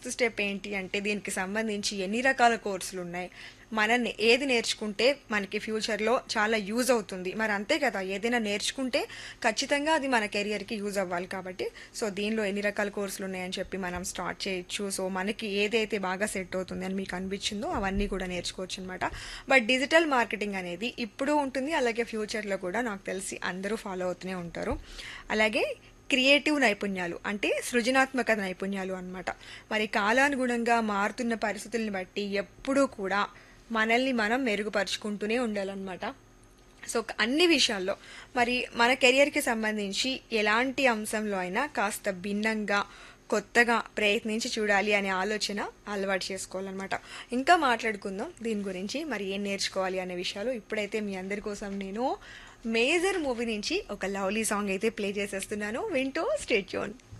sixth step ఏంటి అంటే దీనికి సంబంధించి ఎన్ని రకాల కోర్సులు ఉన్నాయి మనం నే- ఏది నేర్చుకుంటే మనకి ఫ్యూచర్లో చాలా యూజ్ అవుతుంది మరి అంతే కదా ఏదైనా నేర్చుకుంటే ఖచ్చితంగా అది మన కెరియర్కి యూజ్ అవ్వాలి కాబట్టి సో దీనిలో ఎన్ని రకాల కోర్సులు ఉన్నాయని చెప్పి మనం స్టార్ట్ చేయొచ్చు సో మనకి ఏదైతే బాగా సెట్ అవుతుంది అని మీకు అనిపించిందో అవన్నీ కూడా నేర్చుకోవచ్చు అనమాట బట్ డిజిటల్ మార్కెటింగ్ అనేది ఇప్పుడు ఉంటుంది అలాగే ఫ్యూచర్లో కూడా నాకు తెలిసి అందరూ ఫాలో అవుతూనే ఉంటారు అలాగే క్రియేటివ్ నైపుణ్యాలు అంటే సృజనాత్మక నైపుణ్యాలు అన్నమాట మరి కాలానుగుణంగా మారుతున్న పరిస్థితుల్ని బట్టి ఎప్పుడూ కూడా మనల్ని మనం మెరుగుపరుచుకుంటూనే ఉండాలన్నమాట సో అన్ని విషయాల్లో మరి మన కెరియర్కి సంబంధించి ఎలాంటి అంశంలో అయినా కాస్త భిన్నంగా కొత్తగా ప్రయత్నించి చూడాలి అనే ఆలోచన అలవాటు చేసుకోవాలన్నమాట ఇంకా మాట్లాడుకుందాం దీని గురించి మరి ఏం నేర్చుకోవాలి అనే విషయాలు ఇప్పుడైతే మీ అందరి కోసం నేను మేజర్ మూవీ నుంచి ఒక లవ్లీ సాంగ్ అయితే ప్లే చేసేస్తున్నాను వింటూ స్టేట్ యూన్